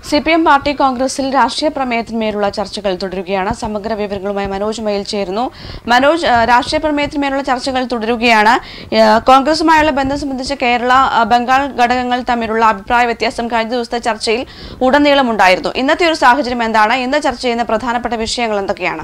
C P M party കോൺഗ്രസിൽ രാഷ്ട്രീയ പ്രമേയത്തിന്മേലുള്ള ചർച്ചകൾ തുടരുകയാണ് സമഗ്ര വിവരങ്ങളുമായി മനോജ് മയിൽ ചേരുന്നു മനോജ് ആ, രാഷ്ട്രീയ പ്രമേയത്തിന്മേലുള്ള ചർച്ചകൾ തുടരുകയാണ് ആ, കോൺഗ്രസുമായുള്ള ബന്ധം സംബന്ധിച്ച് കേരള ആ, ബംഗാൾ ഘടകങ്ങൾ തമ്മിലുള്ള അഭിപ്രായ വ്യത്യാസം കഴിഞ്ഞ ദിവസത്തെ ചർച്ചയിൽ ഉടനീളം ഉണ്ടായിരുന്നു ഇന്നത്തെ ഒരു സാഹചര്യം എന്താണ് ഇന്ന് ചർച്ച ചെയ്യുന്ന പ്രധാനപ്പെട്ട വിഷയങ്ങൾ എന്തൊക്കെയാണ്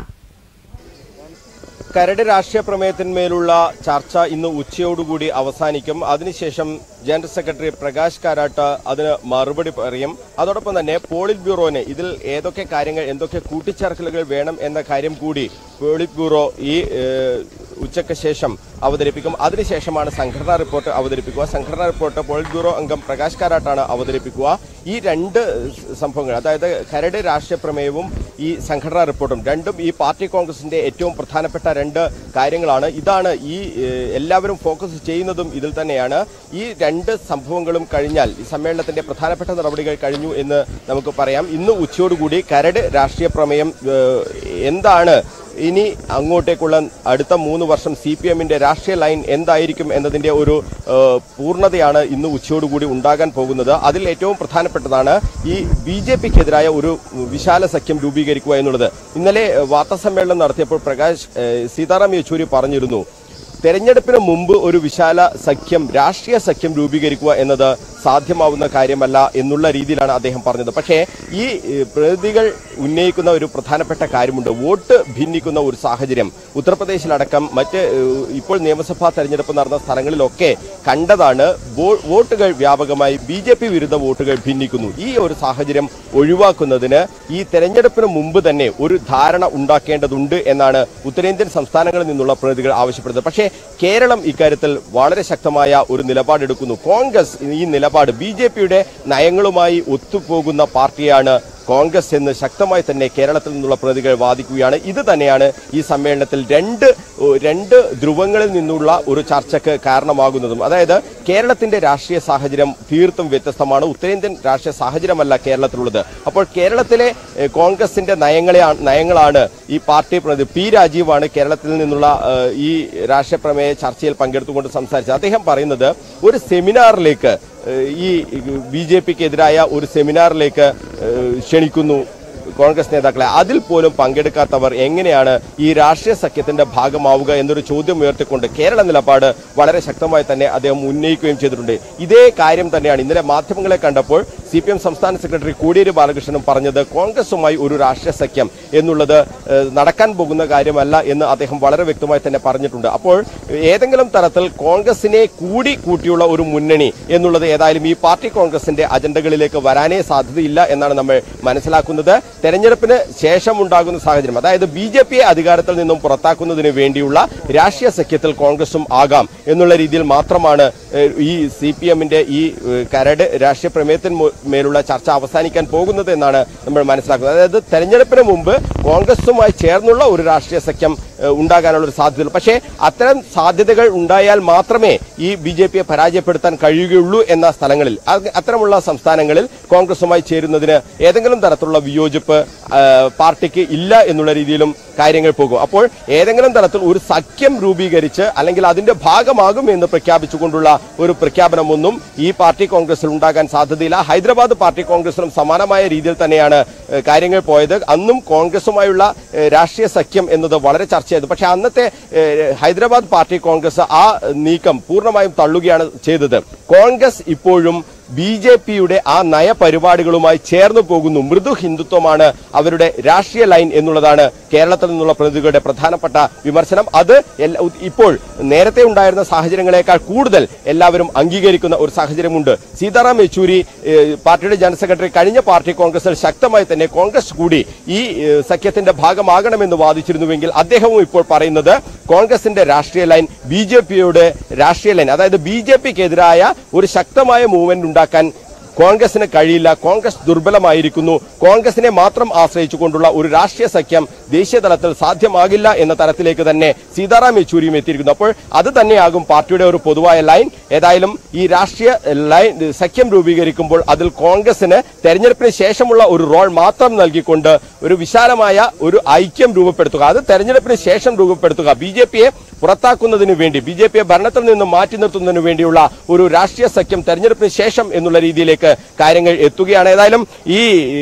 കരട് രാഷ്ട്രീയ പ്രമേയത്തിന്മേലുള്ള ചർച്ച ഇന്ന് ഉച്ചയോടുകൂടി അവസാനിക്കും അതിനുശേഷം ജനറൽ സെക്രട്ടറി പ്രകാശ് കാരാട്ട് അതിന് മറുപടി പറയും അതോടൊപ്പം തന്നെ പോളിറ്റ് ബ്യൂറോന് ഇതിൽ ഏതൊക്കെ കാര്യങ്ങൾ എന്തൊക്കെ കൂട്ടിച്ചേർക്കലുകൾ വേണം എന്ന കാര്യം കൂടി പോളിറ്റ് ബ്യൂറോ ഈ ഏഹ്, ഉച്ചയ്ക്ക് ശേഷം അവതരിപ്പിക്കും അതിനുശേഷമാണ് സംഘടനാ റിപ്പോർട്ട് അവതരിപ്പിക്കുക സംഘടനാ റിപ്പോർട്ട് പോളിറ്റ് ബ്യൂറോ അംഗം പ്രകാശ് കാരാട്ടാണ് അവതരിപ്പിക്കുക ഈ രണ്ട് സംഭവങ്ങൾ അതായത് കരട് രാഷ്ട്രീയ പ്രമേയവും ഈ സംഘടനാ റിപ്പോർട്ടും രണ്ടും ഈ പാർട്ടി കോൺഗ്രസിന്റെ ഏറ്റവും പ്രധാനപ്പെട്ട രണ്ട് കാര്യങ്ങളാണ് ഇതാണ് ഈ ഏഹ്, എല്ലാവരും ഫോക്കസ് ചെയ്യുന്നതും ഇതിൽ തന്നെയാണ് ഈ രണ്ട് സംഭവങ്ങളും കഴിഞ്ഞാൽ ഈ സമ്മേളനത്തിന്റെ പ്രധാനപ്പെട്ട നടപടികൾ കഴിഞ്ഞു എന്ന് നമുക്ക് പറയാം ഇന്ന് ഉച്ചയോടുകൂടി കരട് രാഷ്ട്രീയ പ്രമേയം ഏഹ്, എന്താണ് ഇനി അങ്ങോട്ടേക്കുള്ള അടുത്ത മൂന്ന് വർഷം സി പി എമ്മിന്റെ രാഷ്ട്രീയ ലൈൻ എന്തായിരിക്കും എന്നതിന്റെ ഒരു ഏഹ്, പൂർണ്ണതയാണ് ഇന്ന് ഉച്ചയോടുകൂടി ഉണ്ടാകാൻ പോകുന്നത് അതിൽ ഏറ്റവും പ്രധാനപ്പെട്ടതാണ് ഈ ബി ജെ പിക്കെതിരായ ഒരു വിശാല സഖ്യം രൂപീകരിക്കുക എന്നുള്ളത് ഇന്നലെ ഏഹ്, വാർത്താസമ്മേളനം നടത്തിയപ്പോൾ പ്രകാശ് ഏഹ്, സീതാറാം യെച്ചൂരി പറഞ്ഞിരുന്നു തെരഞ്ഞെടുപ്പിന് മുമ്പ് ഒരു വിശാല സഖ്യം രാഷ്ട്രീയ സഖ്യം രൂപീകരിക്കുക എന്നത് സാധ്യമാവുന്ന കാര്യമല്ല എന്നുള്ള രീതിയിലാണ് അദ്ദേഹം പറഞ്ഞത് പക്ഷേ ഈ ഏഹ്, പ്രതിനിധികൾ ഉന്നയിക്കുന്ന ഒരു പ്രധാനപ്പെട്ട കാര്യമുണ്ട് വോട്ട് ഭിന്നിക്കുന്ന ഒരു സാഹചര്യം ഉത്തർപ്രദേശിലടക്കം മറ്റ് ഏഹ്, ഇപ്പോൾ നിയമസഭാ തെരഞ്ഞെടുപ്പ് നടന്ന സ്ഥലങ്ങളിലൊക്കെ കണ്ടതാണ് വോ- വോട്ടുകൾ വ്യാപകമായി ബി ജെ പി വിരുദ്ധ വോട്ടുകൾ ഭിന്നിക്കുന്നു ഈ ഒരു സാഹചര്യം ഒഴിവാക്കുന്നതിന് ഈ തെരഞ്ഞെടുപ്പിന് മുമ്പ് തന്നെ ഒരു ധാരണ ഉണ്ടാക്കേണ്ടതുണ്ട് എന്നാണ് ഉത്തരേന്ത്യൻ സംസ്ഥാനങ്ങളിൽ നിന്നുള്ള പ്രതിനിധികൾ ആവശ്യപ്പെടുന്നത് പക്ഷേ കേരളം ഇക്കാര്യത്തിൽ വളരെ ശക്തമായ ഒരു നിലപാടെടുക്കുന്നു കോൺഗ്രസ് ഈ നിലപാട് ബി ജെ പിയുടെ നയങ്ങളുമായി ഒത്തുപോകുന്ന പാർട്ടിയാണ് കോൺഗ്രസ് എന്ന് ശക്തമായി തന്നെ കേരളത്തിൽ നിന്നുള്ള പ്രതികൾ വാദിക്കുകയാണ് ഇത് തന്നെയാണ് ഈ സമ്മേളനത്തിൽ രണ്ട് ഓ, രണ്ട് ധ്രുവങ്ങളിൽ നിന്നുള്ള ഒരു ചർച്ചയ്ക്ക് കാരണമാകുന്നതും അതായത് കേരളത്തിന്റെ രാഷ്ട്രീയ സാഹചര്യം തീർത്തും വ്യത്യസ്തമാണ് ഉത്തരേന്ത്യൻ രാഷ്ട്രീയ സാഹചര്യമല്ല കേരളത്തിലുള്ളത് അപ്പോൾ കേരളത്തിലെ ഏഹ്, കോൺഗ്രസിന്റെ നയങ്ങളെ നയങ്ങളാണ് ഈ പാർട്ടി പ്രതി പി രാജീവാണ് കേരളത്തിൽ നിന്നുള്ള ഏഹ്, ഈ രാഷ്ട്രീയ പ്രമേയ ചർച്ചയിൽ പങ്കെടുത്തുകൊണ്ട് സംസാരിച്ചത് അദ്ദേഹം പറയുന്നത് ഒരു സെമിനാറിലേക്ക് ഏഹ്, ഈ ബി ജെ പിക്ക് എതിരായ ഒരു സെമിനാറിലേക്ക് ഏഹ്, ക്ഷണിക്കുന്നു കോൺഗ്രസ് നേതാക്കളെ അതിൽ പോലും പങ്കെടുക്കാത്തവർ എങ്ങനെയാണ് ഈ രാഷ്ട്രീയ സഖ്യത്തിന്റെ ഭാഗമാവുക എന്നൊരു ചോദ്യം ഉയർത്തിക്കൊണ്ട് കേരള നിലപാട് വളരെ ശക്തമായി തന്നെ അദ്ദേഹം ഉന്നയിക്കുകയും ചെയ്തിട്ടുണ്ട് ഇതേ കാര്യം തന്നെയാണ് ഇന്നലെ മാധ്യമങ്ങളെ കണ്ടപ്പോൾ സി പി എം സംസ്ഥാന സെക്രട്ടറി കോടിയേരി ബാലകൃഷ്ണനും പറഞ്ഞത് കോൺഗ്രസുമായി ഒരു രാഷ്ട്രീയ സഖ്യം എന്നുള്ളത് ഏഹ്, നടക്കാൻ പോകുന്ന കാര്യമല്ല എന്ന് അദ്ദേഹം വളരെ വ്യക്തമായി തന്നെ പറഞ്ഞിട്ടുണ്ട് അപ്പോൾ ഏതെങ്കിലും തരത്തിൽ കോൺഗ്രസിനെ കൂടി കൂട്ടിയുള്ള ഒരു മുന്നണി എന്നുള്ളത് ഏതായാലും ഈ പാർട്ടി കോൺഗ്രസിന്റെ അജണ്ടകളിലേക്ക് വരാനേ സാധ്യതയില്ല എന്നാണ് നമ്മൾ മനസ്സിലാക്കുന്നത് തെരഞ്ഞെടുപ്പിന് ശേഷം ഉണ്ടാകുന്ന സാഹചര്യം അതായത് ബി ജെ പിയെ അധികാരത്തിൽ നിന്നും പുറത്താക്കുന്നതിന് വേണ്ടിയുള്ള രാഷ്ട്രീയ സഖ്യത്തിൽ കോൺഗ്രസും ആകാം എന്നുള്ള രീതിയിൽ മാത്രമാണ് ഏഹ്, ഈ സി പി എമ്മിന്റെ ഈ ഏഹ്, കരട് രാഷ്ട്രീയ പ്രമേയത്തിന് മു- മേലുള്ള ചർച്ച അവസാനിക്കാൻ പോകുന്നത് എന്നാണ് നമ്മൾ മനസ്സിലാക്കുന്നത് അതായത് തെരഞ്ഞെടുപ്പിന് മുമ്പ് കോൺഗ്രസുമായി ചേർന്നുള്ള ഒരു രാഷ്ട്രീയ സഖ്യം ഏഹ്, ഉണ്ടാകാനുള്ള ഒരു സാധ്യതയുള്ളൂ പക്ഷേ അത്തരം സാധ്യതകൾ ഉണ്ടായാൽ മാത്രമേ ഈ ബി ജെ പിയെ പരാജയപ്പെടുത്താൻ കഴിയുകയുള്ളൂ എന്ന സ്ഥലങ്ങളിൽ അത് അത്തരമുള്ള സംസ്ഥാനങ്ങളിൽ കോൺഗ്രസുമായി ചേരുന്നതിന് ഏതെങ്കിലും തരത്തിലുള്ള വിയോജിപ്പ് ആ, പാർട്ടിക്ക് ഇല്ല എന്നുള്ള രീതിയിലും കാര്യങ്ങൾ പോകും അപ്പോൾ ഏതെങ്കിലും തരത്തിൽ ഒരു സഖ്യം രൂപീകരിച്ച് അല്ലെങ്കിൽ അതിന്റെ ഭാഗമാകും എന്ന് പ്രഖ്യാപിച്ചുകൊണ്ടുള്ള ഒരു പ്രഖ്യാപനമൊന്നും ഈ പാർട്ടി കോൺഗ്രസിൽ ഉണ്ടാകാൻ സാധ്യതയില്ല ഹൈദരാബാദ് പാർട്ടി കോൺഗ്രസിലും സമാനമായ രീതിയിൽ തന്നെയാണ് ഏഹ്, കാര്യങ്ങൾ പോയത് അന്നും കോൺഗ്രസുമായുള്ള ഏഹ്, രാഷ്ട്രീയ സഖ്യം എന്നത് വളരെ ചർച്ച ചെയ്തു പക്ഷേ അന്നത്തെ ഏഹ്, ഹൈദരാബാദ് പാർട്ടി കോൺഗ്രസ് ആ നീക്കം പൂർണ്ണമായും തള്ളുകയാണ് ചെയ്തത് കോൺഗ്രസ് ഇപ്പോഴും ബി ജെ പിയുടെ ആ നയപരിപാടികളുമായി ചേർന്ന് പോകുന്നു മൃദു ഹിന്ദുത്വമാണ് അവരുടെ രാഷ്ട്രീയ ലൈൻ എന്നുള്ളതാണ് കേരളത്തിൽ നിന്നുള്ള പ്രതിനിധികളുടെ പ്രധാനപ്പെട്ട വിമർശനം അത് എല്ലാ- ഇപ്പോൾ നേരത്തെ ഉണ്ടായിരുന്ന സാഹചര്യങ്ങളെക്കാൾ കൂടുതൽ എല്ലാവരും അംഗീകരിക്കുന്ന ഒരു സാഹചര്യമുണ്ട് സീതാറാം യെച്ചൂരി ഏഹ്, പാർട്ടിയുടെ ജനറൽ സെക്രട്ടറി കഴിഞ്ഞ പാർട്ടി കോൺഗ്രസിൽ ശക്തമായി തന്നെ കോൺഗ്രസ് കൂടി ഈ ഏഹ്, സഖ്യത്തിന്റെ ഭാഗമാകണമെന്ന് വാദിച്ചിരുന്നുവെങ്കിൽ അദ്ദേഹവും ഇപ്പോൾ പറയുന്നത് കോൺഗ്രസിന്റെ രാഷ്ട്രീയ ലൈൻ ബി ജെ പിയുടെ രാഷ്ട്രീയ ലൈൻ അതായത് ബി ജെ പിക്കെതിരായ ഒരു ശക്തമായ മൂവ്മെന്റ് ഉണ്ടാക്കാൻ കോൺഗ്രസിന് കഴിയില്ല കോൺഗ്രസ് ദുർബലമായിരിക്കുന്നു കോൺഗ്രസിനെ മാത്രം ആശ്രയിച്ചുകൊണ്ടുള്ള ഒരു രാഷ്ട്രീയ സഖ്യം ദേശീയ തലത്തിൽ സാധ്യമാകില്ല എന്ന തരത്തിലേക്ക് തന്നെ സീതാറാം യെച്ചൂരിയും എത്തിയിരിക്കുന്നു അപ്പോൾ അത് തന്നെയാകും പാർട്ടിയുടെ ഒരു പൊതുവായ ലൈൻ ഏതായാലും ഈ രാഷ്ട്രീയ ലൈൻ സഖ്യം രൂപീകരിക്കുമ്പോൾ അതിൽ കോൺഗ്രസിന് തെരഞ്ഞെടുപ്പിന് ശേഷമുള്ള ഒരു റോൾ മാത്രം നൽകിക്കൊണ്ട് ഒരു വിശാലമായ ഒരു ഐക്യം രൂപപ്പെടുത്തുക അത് തെരഞ്ഞെടുപ്പിന് ശേഷം രൂപപ്പെടുത്തുക ബി ജെ പിയെ പുറത്താക്കുന്നതിന് വേണ്ടി ബി ജെ പിയെ ഭരണത്തിൽ നിന്ന് മാറ്റി നിർത്തുന്നതിന് വേണ്ടിയുള്ള ഒരു രാഷ്ട്രീയ സഖ്യം തെരഞ്ഞെടുപ്പിന് ശേഷം എന്നുള്ള രീതിയിലേക്ക് ഘട്ടത്തിലേക്ക് കാര്യങ്ങൾ എത്തുകയാണ് ഏതായാലും ഈ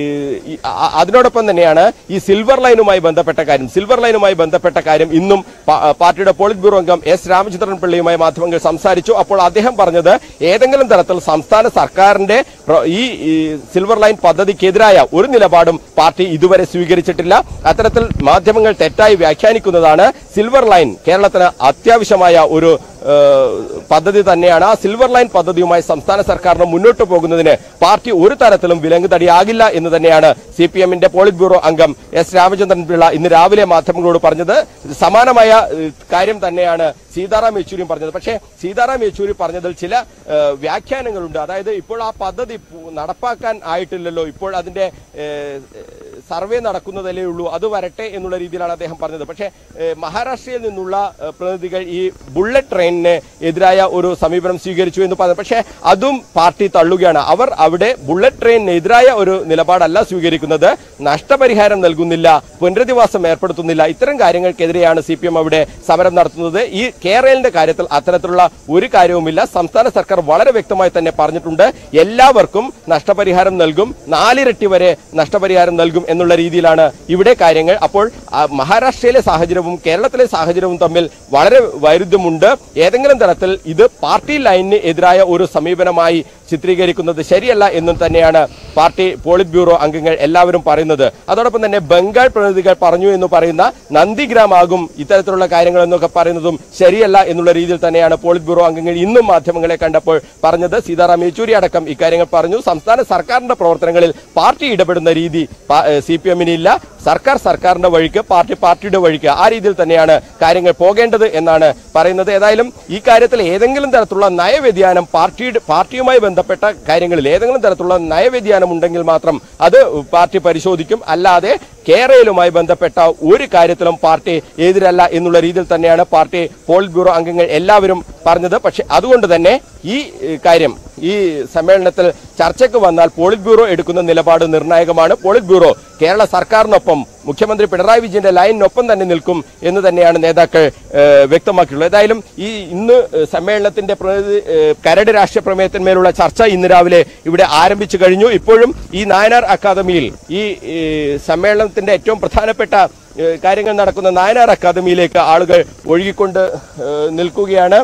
ഈ- അ- അതിനോടൊപ്പം തന്നെയാണ് ഈ സിൽവർ ലൈനുമായി ബന്ധപ്പെട്ട കാര്യം സിൽവർ ലൈനുമായി ബന്ധപ്പെട്ട കാര്യം ഇന്നും പ- പാർട്ടിയുടെ പോളിറ്റ് ബ്യൂറോ അംഗം എസ് രാമചന്ദ്രൻ പിള്ളയുമായി മാധ്യമങ്ങൾ സംസാരിച്ചു അപ്പോൾ അദ്ദേഹം പറഞ്ഞത് ഏതെങ്കിലും തരത്തിൽ സംസ്ഥാന സർക്കാരിന്റെ പ്ര- ഈ ഈ സിൽവർ ലൈൻ പദ്ധതിക്കെതിരായ ഒരു നിലപാടും പാർട്ടി ഇതുവരെ സ്വീകരിച്ചിട്ടില്ല അത്തരത്തിൽ മാധ്യമങ്ങൾ തെറ്റായി വ്യാഖ്യാനിക്കുന്നതാണ് സിൽവർ ലൈൻ കേരളത്തിന് അത്യാവശ്യമായ ഒരു ഏഹ്, പദ്ധതി തന്നെയാണ് ആ സിൽവർ ലൈൻ പദ്ധതിയുമായി സംസ്ഥാന സർക്കാരിന് മുന്നോട്ട് പോകുന്നതിന് പാർട്ടി ഒരു തരത്തിലും വിലങ്ങ് തടിയാകില്ല എന്ന് തന്നെയാണ് സി പി എമ്മിന്റെ പോളിറ്റ് ബ്യൂറോ അംഗം എസ് രാമചന്ദ്രൻ പിള്ള ഇന്ന് രാവിലെ മാധ്യമങ്ങളോട് പറഞ്ഞത് സമാനമായ ഏഹ്, കാര്യം തന്നെയാണ് സീതാറാം യെച്ചൂരിയും പറഞ്ഞത് പക്ഷേ സീതാറാം യെച്ചൂരി പറഞ്ഞതിൽ ചില ഏഹ്, വ്യാഖ്യാനങ്ങളുണ്ട് അതായത് ഇപ്പോൾ ആ പദ്ധതി പു- നടപ്പാക്കാൻ ആയിട്ടില്ലല്ലോ ഇപ്പോൾ അതിന്റെ ഏഹ്, സർവേ നടക്കുന്നതല്ലേ ഉള്ളൂ അത് വരട്ടെ എന്നുള്ള രീതിയിലാണ് അദ്ദേഹം പറഞ്ഞത് പക്ഷേ ഏഹ്, മഹാരാഷ്ട്രയിൽ നിന്നുള്ള ഏഹ്, പ്രതിനിധികൾ ഈ ബുള്ളറ്റ് ട്രെയിനിന് എതിരായ ഒരു സമീപനം സ്വീകരിച്ചു എന്ന് പറഞ്ഞു പക്ഷേ അതും പാർട്ടി തള്ളുകയാണ് അവർ അവിടെ ബുള്ളറ്റ് ട്രെയിനിന് എതിരായ ഒരു നിലപാടല്ല സ്വീകരിക്കുന്നത് നഷ്ടപരിഹാരം നൽകുന്നില്ല പുനരധിവാസം ഏർപ്പെടുത്തുന്നില്ല ഇത്തരം കാര്യങ്ങൾക്കെതിരെയാണ് സി പി എം അവിടെ സമരം നടത്തുന്നത് ഈ കേരളിന്റെ കാര്യത്തിൽ അത്തരത്തിലുള്ള ഒരു കാര്യവുമില്ല സംസ്ഥാന സർക്കാർ വളരെ വ്യക്തമായി തന്നെ പറഞ്ഞിട്ടുണ്ട് എല്ലാവർക്കും നഷ്ടപരിഹാരം നൽകും നാലിരട്ടി വരെ നഷ്ടപരിഹാരം നൽകും എന്നുള്ള രീതിയിലാണ് ഇവിടെ കാര്യങ്ങൾ അപ്പോൾ ആ, മഹാരാഷ്ട്രയിലെ സാഹചര്യവും കേരളത്തിലെ സാഹചര്യവും തമ്മിൽ വളരെ വൈരുദ്ധ്യമുണ്ട് ഏതെങ്കിലും തരത്തിൽ ഇത് പാർട്ടി ലൈനിന് എതിരായ ഒരു സമീപനമായി ചിത്രീകരിക്കുന്നത് ശരിയല്ല എന്നും തന്നെയാണ് പാർട്ടി പോളിറ്റ് ബ്യൂറോ അംഗങ്ങൾ എല്ലാവരും പറയുന്നത് അതോടൊപ്പം തന്നെ ബംഗാൾ പ്രതിനിധികൾ പറഞ്ഞു എന്ന് പറയുന്ന നന്ദിഗ്രാമാകും ഇത്തരത്തിലുള്ള കാര്യങ്ങൾ എന്നൊക്കെ പറയുന്നതും ശരിയല്ല എന്നുള്ള രീതിയിൽ തന്നെയാണ് പോളിറ്റ് ബ്യൂറോ അംഗങ്ങൾ ഇന്നും മാധ്യമങ്ങളെ കണ്ടപ്പോൾ പറഞ്ഞത് സീതാറാം യെച്ചൂരി അടക്കം ഇക്കാര്യങ്ങൾ പറഞ്ഞു സംസ്ഥാന സർക്കാരിന്റെ പ്രവർത്തനങ്ങളിൽ പാർട്ടി ഇടപെടുന്ന രീതി സി പി എമ്മിനില്ല സർക്കാർ സർക്കാരിന്റെ വഴിക്ക് പാർട്ടി പാർട്ടിയുടെ വഴിക്ക് ആ രീതിയിൽ തന്നെയാണ് കാര്യങ്ങൾ പോകേണ്ടത് എന്നാണ് പറയുന്നത് ഏതായാലും ഈ കാര്യത്തിൽ ഏതെങ്കിലും തരത്തിലുള്ള നയവ്യതിയാനം പാർട്ടിയുടെ പാർട്ടിയുമായി ബന്ധപ്പെട്ട കാര്യങ്ങളിൽ ഏതെങ്കിലും തരത്തിലുള്ള നയവ്യതിയാനം ഉണ്ടെങ്കിൽ മാത്രം അത് പാർട്ടി പരിശോധിക്കും അല്ലാതെ കേരളയിലുമായി ബന്ധപ്പെട്ട ഒരു കാര്യത്തിലും പാർട്ടി എതിരല്ല എന്നുള്ള രീതിയിൽ തന്നെയാണ് പാർട്ടി പോളിറ്റ് ബ്യൂറോ അംഗങ്ങൾ എല്ലാവരും പറഞ്ഞത് പക്ഷെ അതുകൊണ്ട് തന്നെ ഈ ഏഹ്, കാര്യം ഈ സമ്മേളനത്തിൽ ചർച്ചയ്ക്ക് വന്നാൽ പോളിറ്റ് ബ്യൂറോ എടുക്കുന്ന നിലപാട് നിർണായകമാണ് പോളിറ്റ് ബ്യൂറോ കേരള സർക്കാരിനൊപ്പം മുഖ്യമന്ത്രി പിണറായി വിജയന്റെ ലൈനിനൊപ്പം തന്നെ നിൽക്കും എന്ന് തന്നെയാണ് നേതാക്കൾ ഏഹ്, വ്യക്തമാക്കിയിട്ടുള്ളത് ഏതായാലും ഈ ഇന്ന് ഏഹ്, സമ്മേളനത്തിന്റെ പ്രതിനിധി ഏഹ്, കരട് രാഷ്ട്രീയ പ്രമേയത്തിന്മേലുള്ള ചർച്ച ഇന്ന് രാവിലെ ഇവിടെ ആരംഭിച്ചു കഴിഞ്ഞു ഇപ്പോഴും ഈ നായനാർ അക്കാദമിയിൽ ഈ ഏഹ്, സമ്മേളനത്തിന്റെ ഏറ്റവും പ്രധാനപ്പെട്ട ഏഹ്, കാര്യങ്ങൾ നടക്കുന്ന നായനാർ അക്കാദമിയിലേക്ക് ആളുകൾ ഒഴുകിക്കൊണ്ട് ഏഹ്, നിൽക്കുകയാണ്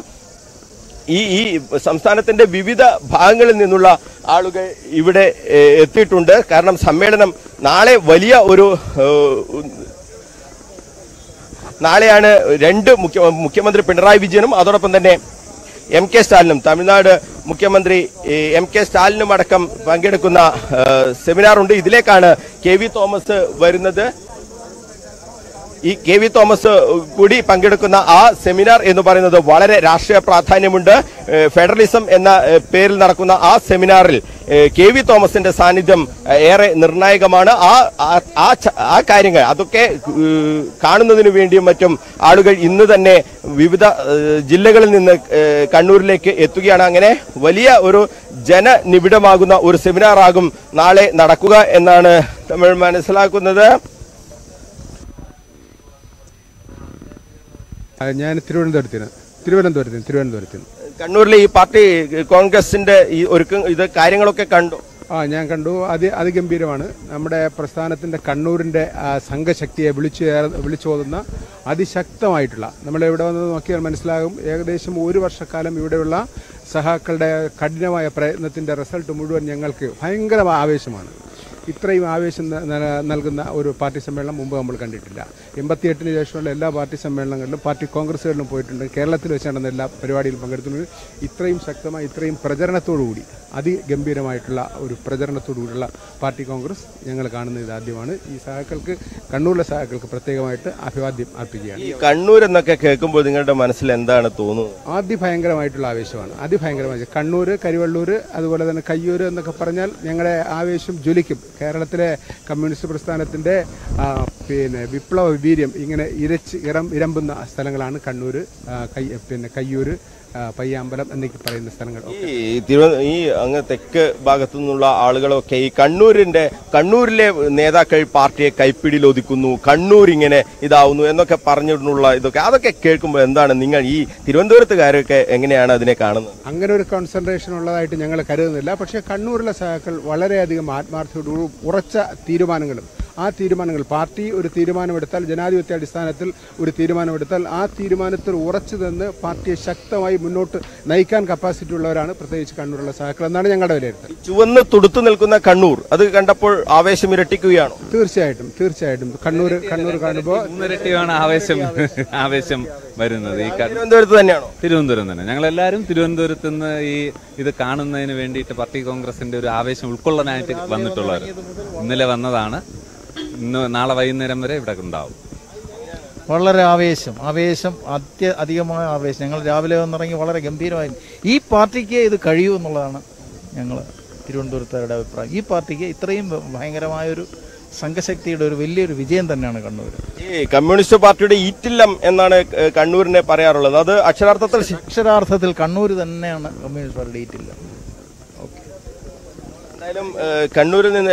ഈ ഈ സംസ്ഥാനത്തിന്റെ വിവിധ ഭാഗങ്ങളിൽ നിന്നുള്ള ആളുകൾ ഇവിടെ ഏഹ്, എത്തിയിട്ടുണ്ട് കാരണം സമ്മേളനം നാളെ വലിയ ഒരു ഏഹ്, നാളെയാണ് രണ്ട് മുഖ്യ മുഖ്യമന്ത്രി പിണറായി വിജയനും അതോടൊപ്പം തന്നെ എം കെ സ്റ്റാലിനും തമിഴ്നാട് മുഖ്യമന്ത്രി ഏഹ്, എം കെ സ്റ്റാലിനും അടക്കം പങ്കെടുക്കുന്ന ഏഹ്, സെമിനാറുണ്ട് ഇതിലേക്കാണ് കെ വി തോമസ് വരുന്നത് ഈ കെ വി തോമസ് കൂടി പങ്കെടുക്കുന്ന ആ സെമിനാർ എന്ന് പറയുന്നത് വളരെ രാഷ്ട്രീയ പ്രാധാന്യമുണ്ട് ഏഹ് ഫെഡറലിസം എന്ന ഏഹ് പേരിൽ നടക്കുന്ന ആ സെമിനാറിൽ ഏഹ് കെ വി തോമസിന്റെ സാന്നിധ്യം ഏഹ് ഏറെ നിർണായകമാണ് ആ ആ- ആ ച- ആ കാര്യങ്ങൾ അതൊക്കെ ഏഹ് കാണുന്നതിന് വേണ്ടിയും മറ്റും ആളുകൾ ഇന്ന് തന്നെ വിവിധ ഏഹ് ജില്ലകളിൽ നിന്ന് ഏഹ് കണ്ണൂരിലേക്ക് എത്തുകയാണ് അങ്ങനെ വലിയ ഒരു ജനനിബിഡമാകുന്ന ഒരു സെമിനാറാകും നാളെ നടക്കുക എന്നാണ് നമ്മൾ മനസ്സിലാക്കുന്നത് ആ, ഞാൻ തിരുവനന്തപുരത്തിന് തിരുവനന്തപുരത്തിന് തിരുവനന്തപുരത്തിന് കണ്ണൂരിലെ ഈ പാർട്ടി കോൺഗ്രസിന്റെ ഈ ഒരുക്കം ഇത് കാര്യങ്ങളൊക്കെ കണ്ടു ആ ഞാൻ കണ്ടു അതി അതിഗംഭീരമാണ് നമ്മുടെ പ്രസ്ഥാനത്തിൻ്റെ കണ്ണൂരിൻ്റെ ആ, സംഘശക്തിയെ വിളിച്ചു വിളിച്ചോതുന്ന അതിശക്തമായിട്ടുള്ള നമ്മൾ ഇവിടെ വന്ന് നോക്കിയാൽ മനസ്സിലാകും ഏകദേശം ഒരു വർഷക്കാലം ഇവിടെയുള്ള സഹാക്കളുടെ കഠിനമായ പ്രയത്നത്തിൻ്റെ റിസൾട്ട് മുഴുവൻ ഞങ്ങൾക്ക് ഭയങ്കര ആവേശമാണ് ഇത്രയും ആവേശം ന- ന- നൽകുന്ന ഒരു പാർട്ടി സമ്മേളനം മുമ്പ് നമ്മൾ കണ്ടിട്ടില്ല എൺപത്തിയെട്ടിന് ശേഷമുള്ള എല്ലാ പാർട്ടി സമ്മേളനങ്ങളിലും പാർട്ടി കോൺഗ്രസ്സുകളിലും പോയിട്ടുണ്ട് കേരളത്തിൽ വെച്ച് നടന്ന എല്ലാ പരിപാടിയിലും പങ്കെടുത്തിട്ടുണ്ട് ഇത്രയും ശക്തമായ ഇത്രയും പ്രചരണത്തോടുകൂടി അതിഗംഭീരമായിട്ടുള്ള ഒരു പ്രചരണത്തോടുകൂടിയുള്ള പാർട്ടി കോൺഗ്രസ് ഞങ്ങൾ കാണുന്നത് ഇതാദ്യമാണ് ഈ സഹാക്കൾക്ക് കണ്ണൂരിലെ സഹാക്കൾക്ക് പ്രത്യേകമായിട്ട് അഭിവാദ്യം അർപ്പിക്കുകയാണ് ഈ കണ്ണൂർ എന്നൊക്കെ കേൾക്കുമ്പോൾ നിങ്ങളുടെ മനസ്സിൽ എന്താണ് തോന്നുന്നത് അതിഭയങ്കരമായിട്ടുള്ള ആവേശമാണ് അതിഭയങ്കരമായ കണ്ണൂർ കരിവള്ളൂർ അതുപോലെ തന്നെ കയ്യൂർ എന്നൊക്കെ പറഞ്ഞാൽ ഞങ്ങളുടെ ആവേശം ജ്വലിക്കും കേരളത്തിലെ കമ്മ്യൂണിസ്റ്റ് പ്രസ്ഥാനത്തിൻ്റെ ആ, പിന്നെ വിപ്ലവ വീര്യം ഇങ്ങനെ ഇരച്ച് ഇറം ഇരമ്പുന്ന സ്ഥലങ്ങളാണ് കണ്ണൂർ ആ, കൈ പിന്നെ കയ്യൂർ ആ, പയ്യാമ്പലം എന്നൊക്കെ പറയുന്ന സ്ഥലങ്ങൾ ഈ തിരുവ ഈ അങ്ങ് തെക്ക് ഭാഗത്തു നിന്നുള്ള ആളുകളൊക്കെ ഈ കണ്ണൂരിന്റെ കണ്ണൂരിലെ നേതാക്കൾ പാർട്ടിയെ കൈപ്പിടിയിൽ ഒതുക്കുന്നു കണ്ണൂർ ഇങ്ങനെ ഇതാവുന്നു എന്നൊക്കെ പറഞ്ഞിട്ടുള്ള ഇതൊക്കെ അതൊക്കെ കേൾക്കുമ്പോൾ എന്താണ് നിങ്ങൾ ഈ തിരുവനന്തപുരത്തുകാരൊക്കെ എങ്ങനെയാണ് അതിനെ കാണുന്നത് അങ്ങനെ ഒരു കോൺസെൻട്രേഷൻ ഉള്ളതായിട്ട് ഞങ്ങൾ കരുതുന്നില്ല പക്ഷേ കണ്ണൂരിലെ സഹാക്കൾ വളരെയധികം ആത്മാർത്ഥയോട് ഉറച്ച തീരുമാനങ്ങളും ആ തീരുമാനങ്ങൾ പാർട്ടി ഒരു തീരുമാനമെടുത്താൽ ജനാധിപത്യ അടിസ്ഥാനത്തിൽ ഒരു തീരുമാനമെടുത്താൽ ആ തീരുമാനത്തിൽ ഉറച്ചു നിന്ന് പാർട്ടിയെ ശക്തമായി മുന്നോട്ട് നയിക്കാൻ കപ്പാസിറ്റി ഉള്ളവരാണ് പ്രത്യേകിച്ച് കണ്ണൂരുള്ള സഹാക്കൾ എന്നാണ് ഞങ്ങളുടെ വിലയിരുത്തൽ ചുവന്ന് തുടുത്തു നിൽക്കുന്ന കണ്ണൂർ അത് കണ്ടപ്പോൾ ആവേശം ഇരട്ടിക്കുകയാണോ തീർച്ചയായിട്ടും തീർച്ചയായിട്ടും കണ്ണൂർ കണ്ണൂർ കാണുമ്പോൾ മൂന്നിരട്ടിയാണ് ആവേശം ആവേശം വരുന്നത് ഈ ക- തിരുവനന്തപുരത്ത് തന്നെയാണോ തിരുവനന്തപുരം തന്നെ ഞങ്ങളെല്ലാവരും തിരുവനന്തപുരത്ത് നിന്ന് ഈ ഇത് കാണുന്നതിന് വേണ്ടിയിട്ട് പാർട്ടി കോൺഗ്രസിന്റെ ഒരു ആവേശം ഉൾക്കൊള്ളാനായിട്ട് വന്നിട്ടുള്ളവർ ഇന്നലെ വന്നതാണ് ഇന്ന് നാളെ വൈകുന്നേരം വരെ ഇവിടെ ഉണ്ടാവും വളരെ ആവേശം ആവേശം അത്യ അധികമായ ആവേശം ഞങ്ങൾ രാവിലെ വന്നിറങ്ങി വളരെ ഗംഭീരമായി ഈ പാർട്ടിക്ക് ഇത് കഴിയൂ എന്നുള്ളതാണ് ഞങ്ങൾ തിരുവനന്തപുരത്തുകാരുടെ അഭിപ്രായം ഈ പാർട്ടിക്ക് ഇത്രയും ഭയങ്കരമായൊരു സംഘശക്തിയുടെ ഒരു വലിയൊരു വിജയം തന്നെയാണ് കണ്ണൂർ ഈ കമ്മ്യൂണിസ്റ്റ് പാർട്ടിയുടെ ഈറ്റില്ലം എന്നാണ് ഏഹ്, കണ്ണൂരിനെ പറയാറുള്ളത് അത് അക്ഷരാർത്ഥത്തിൽ ശ- അക്ഷരാർത്ഥത്തിൽ കണ്ണൂർ തന്നെയാണ് കമ്മ്യൂണിസ്റ്റ് പാർട്ടി ഡേറ്റില്ല എന്തായാലും ഏഹ്, കണ്ണൂരിൽ നിന്ന്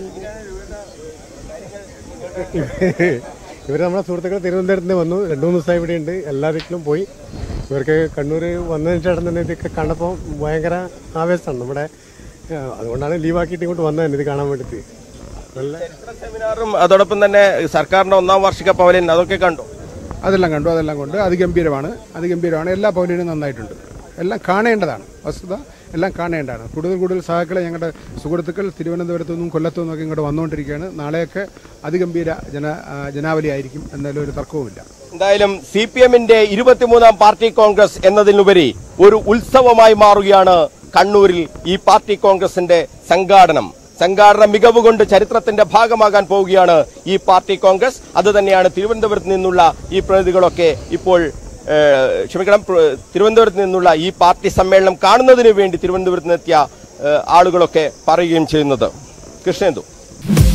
ഇവർ നമ്മളെ സുഹൃത്തുക്കൾ തിരുവനന്തപുരത്ത് നിന്ന് വന്നു രണ്ടു മൂന്ന് ദിവസമായി ഇവിടെ ഉണ്ട് എല്ലാ വീട്ടിലും പോയി ഇവർക്ക് കണ്ണൂർ വന്നതിന് ശേഷം തന്നെ ഇതൊക്കെ കണ്ടപ്പോൾ ഭയങ്കര ആവേശമാണ് നമ്മുടെ ആ, അതുകൊണ്ടാണ് ലീവാക്കിയിട്ട് ഇങ്ങോട്ട് വന്നത് ഇത് കാണാൻ വേണ്ടിയിട്ട് നല്ല ചരിത്ര സെമിനാറും അതോടൊപ്പം തന്നെ സർക്കാരിന്റെ ഒന്നാം വാർഷിക പവലിയൻ അതൊക്കെ കണ്ടു അതെല്ലാം കണ്ടു അതെല്ലാം കൊണ്ട് അതിഗംഭീരമാണ് അതിഗംഭീരമാണ് എല്ലാ പൗലിനും നന്നായിട്ടുണ്ട് എല്ലാം കാണേണ്ടതാണ് വസ്തുത എല്ലാം കാണേണ്ടതാണ് കൂടുതൽ കൂടുതൽ സഹാക്കളെ ഞങ്ങളുടെ സുഹൃത്തുക്കൾ തിരുവനന്തപുരത്തു നിന്നും കൊല്ലത്തു നിന്നൊക്കെ ഇങ്ങോട്ട് വന്നുകൊണ്ടിരിക്കുകയാണ് നാളെയൊക്കെ അതിഗംഭീര ജന ആ, ജനാവലി ആയിരിക്കും എന്നതിൽ ഒരു തർക്കവുമില്ല എന്തായാലും സി പി എമ്മിന്റെ ഇരുപത്തിമൂന്നാം പാർട്ടി കോൺഗ്രസ് എന്നതിനുപരി ഒരു ഉത്സവമായി മാറുകയാണ് കണ്ണൂരിൽ ഈ പാർട്ടി കോൺഗ്രസിന്റെ സംഘാടനം സംഘാടന മികവ് കൊണ്ട് ചരിത്രത്തിന്റെ ഭാഗമാകാൻ പോവുകയാണ് ഈ പാർട്ടി കോൺഗ്രസ് അത് തന്നെയാണ് തിരുവനന്തപുരത്ത് നിന്നുള്ള ഈ പ്രതിനിധികളൊക്കെ ഇപ്പോൾ ഏഹ്, ക്ഷമിക്കണം പ്ര- തിരുവനന്തപുരത്ത് നിന്നുള്ള ഈ പാർട്ടി സമ്മേളനം കാണുന്നതിന് വേണ്ടി തിരുവനന്തപുരത്ത് നിന്നെത്തിയ ഏഹ്, ആളുകളൊക്കെ പറയുകയും ചെയ്യുന്നത് കൃഷ്ണേന്ദു